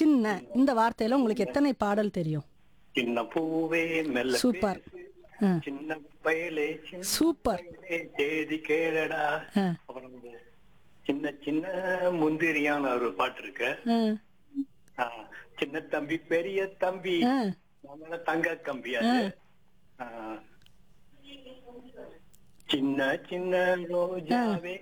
சின்ன இந்த வார்த்தையில உங்களுக்கு எத்தனை பாடல் தெரியும் சின்ன பூவே மெல்ல சூப்பர் ஆ, சின்ன பயலே சின்ன சூப்பர் பயலே, தேதி கேளடா ஆ, அப்புறம் வந்து சின்ன சின்ன முந்திரியான ஒரு பாட்டு இருக்கு ஆ, ஆ, சின்ன தம்பி பெரிய தம்பி ஆ. நம்மள தங்க கம்பி அது ஆ. சின்ன சின்ன ரோஜாவே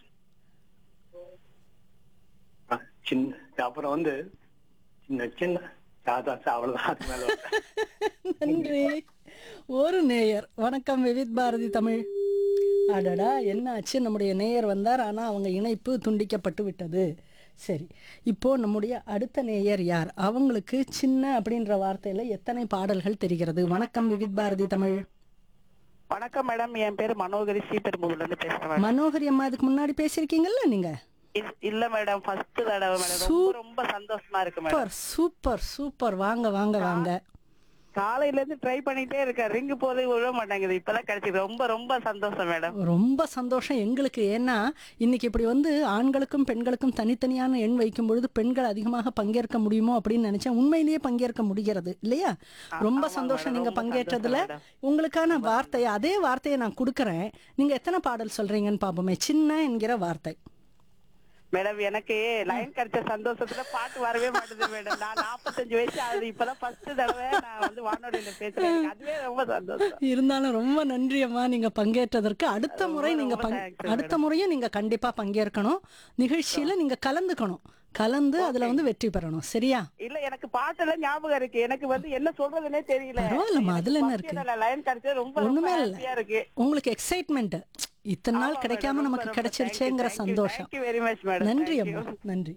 ஆ, சின்ன அப்புறம் வந்து சின்ன சின்ன அதான் சார், அவ்வளவுதான் அது மேல வரல. நன்றி ஒரு நேயர் வணக்கம் விவித் பாரதி தமிழ் அடடா என்ன ஆச்சு நம்முடைய நேயர் வந்தார் ஆனா அவங்க இணைப்பு துண்டிக்கப்பட்டு விட்டது சரி இப்போ நம்முடைய அடுத்த நேயர் யார் அவங்களுக்கு சின்ன அப்படின்ற வார்த்தையில எத்தனை பாடல்கள் தெரிகிறது வணக்கம் விவித் பாரதி தமிழ் வணக்கம் மேடம் என் பேரு மனோகரி ஸ்ரீபெரும்புதூர்ல இருந்து பேசுறேன் மேடம் மனோகரி அம்மா இதுக்கு முன்னாடி பேசியிருக்கீங்கல்ல நீங்க இல்- இல்ல மேடம் ஃபர்ஸ்ட் தடவை மேடம் ரொம்ப சூப்- ரொம்ப சந்தோஷமா இருக்கு மேடம் சூப்பர் சூப்பர் சூப்பர் வாங்க வாங்க வாங்க காலையில இருந்து ட்ரை பண்ணிட்டே இருக்கேன் ரிங்கு போதே விழ மாட்டேங்குது இப்பதான் கிடைச்சிருக்கு ரொம்ப ரொம்ப சந்தோஷம் மேடம் ரொம்ப சந்தோஷம் எங்களுக்கு ஏன்னா இன்னைக்கு இப்படி வந்து ஆண்களுக்கும் பெண்களுக்கும் தனித்தனியான எண் வைக்கும் பொழுது பெண்கள் அதிகமாக பங்கேற்க முடியுமோ அப்படின்னு நினைச்சேன் உண்மையிலேயே பங்கேற்க முடிகிறது இல்லையா ரொம்ப ஆமா சந்தோஷம் madam, நீங்க ரொம்ப பங்கேற்றதுல சந்தோஷம் உங்களுக்கான வார்த்தையை அதே வார்த்தையை நான் கொடுக்கறேன் நீங்க எத்தனை பாடல் சொல்றீங்கன்னு பாப்போமே சின்ன என்கிற வார்த்தை மேடம் எனக்கு லைன் கிடைச்ச சந்தோஷத்துல பாட்டு வரவே மாட்டேது மேடம் நான் நாற்பத்தஞ்சு வயசு ஆகுது இப்பதான் ஃபர்ஸ்ட் தடவை நான் வந்து வானொலியில பேசுறேன் எனக்கு அதுவே ரொம்ப சந்தோஷம் இருந்தாலும் ரொம்ப நன்றி அம்மா நீங்க பங்கேற்றதற்கு அடுத்த ரொம்ப, முறை நீங்க ரொம்ப பங்- thanks, அடுத்த முறையும் நீங்க கண்டிப்பா பங்கேற்கணும் நிகழ்ச்சியில நீங்க கலந்துக்கணும் கலந்து அதுல வந்து வெற்றி பெறணும் சரியா இல்ல எனக்கு பாட்டெல்லாம் ஞாபகம் இருக்கு எனக்கு வந்து என்ன சொல்றதுன்னே தெரியல பரவாயில்லம்மா, அதுல என்ன இருக்கு? லைன் கிடைச்சது ரொம்ப ரொம்ப ஒண்ணுமே இல்ல. ஹாப்பியா இருக்கு உங்களுக்கு எக்ஸைட்மெண்ட் இத்தனை நாள் ஆமா கிடைக்காம madam, நமக்கு ரொம்ப ரொம்ப கிடைச்சிருச்சேங்கிற thank you, thank you, சந்தோஷம் thank you very much, madam. நன்றி Thank அம்மா you. நன்றி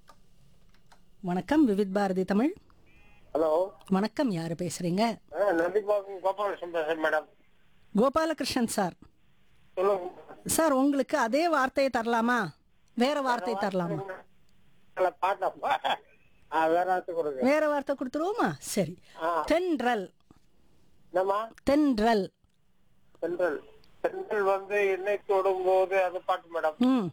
வணக்கம் விவித் பாரதி தமிழ் ஹலோ வணக்கம் யாரு பேசுறீங்க நந்திபாக்கம் கோபாலகிருஷ்ணன் பேசுறேன் மேடம் கோபாலகிருஷ்ணன் சார் சொல்லுங்க சார் உங்களுக்கு அதே வார்த்தையை தரலாமா வேற வார்த்தை தரலாமா பாட்டா வேற ஆத்து கொடுங்க வேற வார்த்தை கொடுத்துருவோமா சரி தென்றல் என்னம்மா தென்றல் சென்ட்ரல் சென்ட்ரல் வந்து எண்ணெய் தொடும் போது அது பாட்டு மேடம் ம்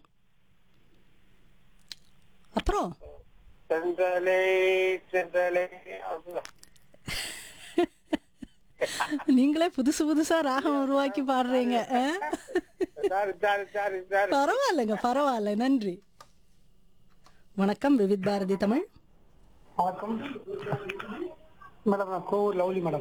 அப்புறம் சென்ட்ரலே சென்ட்ரலே அதுதான். நீங்களே புதுசு புதுசா ராகம் உருவாக்கி பாடுறீங்க ஆ? சாரி சாரி சாரி சாரி பரவாயில்லைங்க பரவாயில்ல நன்றி வணக்கம் விவித் பாரதி தமிழ் வணக்கம் மேடம் நான் கோவூர் லவ்லி மேடம்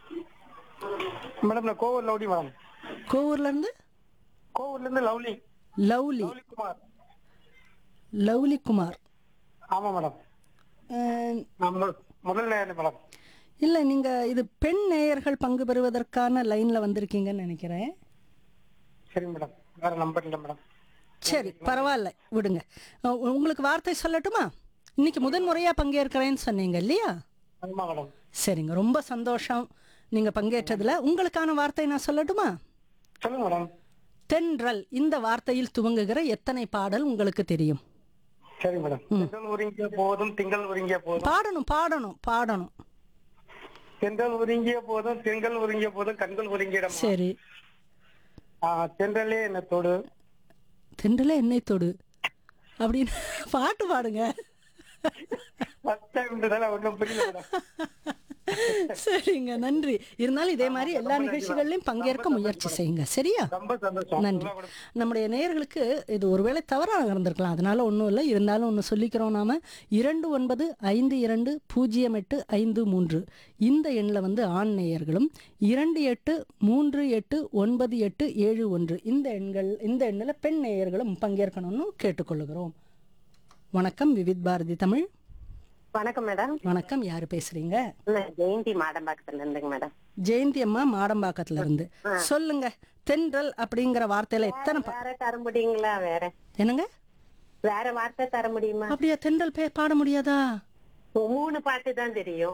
மேடம் நான் கோவூர் லவ்லி மேடம் கோவூர்ல இருந்து கோவூர்ல இருந்து lovely lovely Lovely Kumar Lovely Kumar ஆமா மேடம் அஹ், நான் முதல் முதல் நேரம் மேடம் இல்ல நீங்க இது பெண் நேயர்கள் பங்கு பெறுவதற்கான லைன்ல வந்திருக்கீங்கன்னு நினைக்கிறேன் சரி மேடம் வேற நம்பர் இல்லை மேடம் சரி பரவாயில்ல விடுங்க அஹ், உங்களுக்கு வார்த்தை சொல்லட்டுமா இன்னைக்கு முதன் முறையா பங்கேற்கிறேன்னு சொன்னீங்க இல்லையா ஆமா மேடம் சரிங்க ரொம்ப சந்தோஷம் நீங்க பங்கேற்றதுல உங்களுக்கான வார்த்தை நான் சொல்லட்டுமா சொல்லுங்க மேடம் தென்றல் இந்த வார்த்தையில் துவங்குகிற எத்தனை பாடல் உங்களுக்கு தெரியும் சரி மேடம் திங்கள் உறிங்கிய போதும் திங்கள் உறிங்கிய போதும் பாடணும் பாடணும் பாடணும் தென்றல் உறிங்கிய போதும் திங்கள் உறிங்கிய போதும் கண்கள் உறிங்கிடம் சரி தென்றலே என்ன தொடு தென்றலே என்னை தொடு அப்படின்னு பாட்டு பாடுங்க ஃபர்ஸ்ட் டைம் ஒன்றும் புரியல மேடம் சரிங்க நன்றி இருந்தாலும் இதே மாதிரி எல்லா நிகழ்ச்சிகள்லையும் பங்கேற்க முயற்சி செய்யுங்க சரியா ரொம்ப சந்தோஷம் நன்றி நம்முடைய நேயர்களுக்கு இது ஒருவேளை தவறாக நடந்திருக்கலாம் அதனால ஒன்றும் இல்லை இருந்தாலும் ஒன்று சொல்லிக்கிறோம் நாம இரண்டு ஒன்பது ஐந்து இரண்டு பூஜ்ஜியம் எட்டு ஐந்து மூன்று இந்த எண்ணில் வந்து ஆண் நேயர்களும் இரண்டு எட்டு மூன்று எட்டு ஒன்பது எட்டு ஏழு ஒன்று இந்த எண்கள் இந்த எண்ணில் பெண் நேயர்களும் பங்கேற்கணும்னு கேட்டுக்கொள்கிறோம் வணக்கம் விவித் பாரதி தமிழ் வணக்கம் மேடம் வணக்கம் யார் பேசுறீங்க நான் ஜெயந்தி மாடம்பாக்கத்துல இருந்துங்க மேடம் ஜெயந்தி அம்மா மாடம்பாக்கத்துல இருந்து சொல்லுங்க தென்றல் அப்படிங்கிற வார்த்தையில எத்தனை பா- வேற தர முடியுங்களா வேற என்னங்க வேற வார்த்தை தர முடியுமா அப்படியா தென்றல் பே பாட முடியாதா மூணு பாட்டு தான் தெரியும்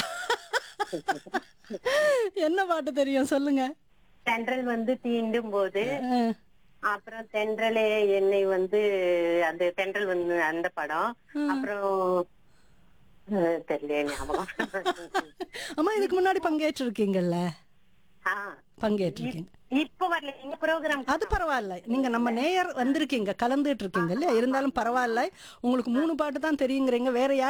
என்ன பாட்டு தெரியும் சொல்லுங்க தென்றல் வந்து தீண்டும் போது அஹ், அப்புறம் தென்றலே என்னை வந்து அந்த தென்றல் வந்து அந்த படம் அப்புறம் அஹ், தெரியல ஞாபகம் அம்மா இதுக்கு முன்னாடி பங்கேற்றிருக்கீங்கல்ல ஆ, பங்கேற்றிருக்கீங்க இப்ப வரல எங்க ப்ரோக்ராம் அது பரவாயில்ல நீங்க நம்ம நேயர் வந்திருக்கீங்க கலந்துட்டு இருக்கீங்க இல்லையா இருந்தாலும் பரவாயில்ல உங்களுக்கு மூணு பாட்டு தான் தெரியுங்கிறீங்க வேற யார்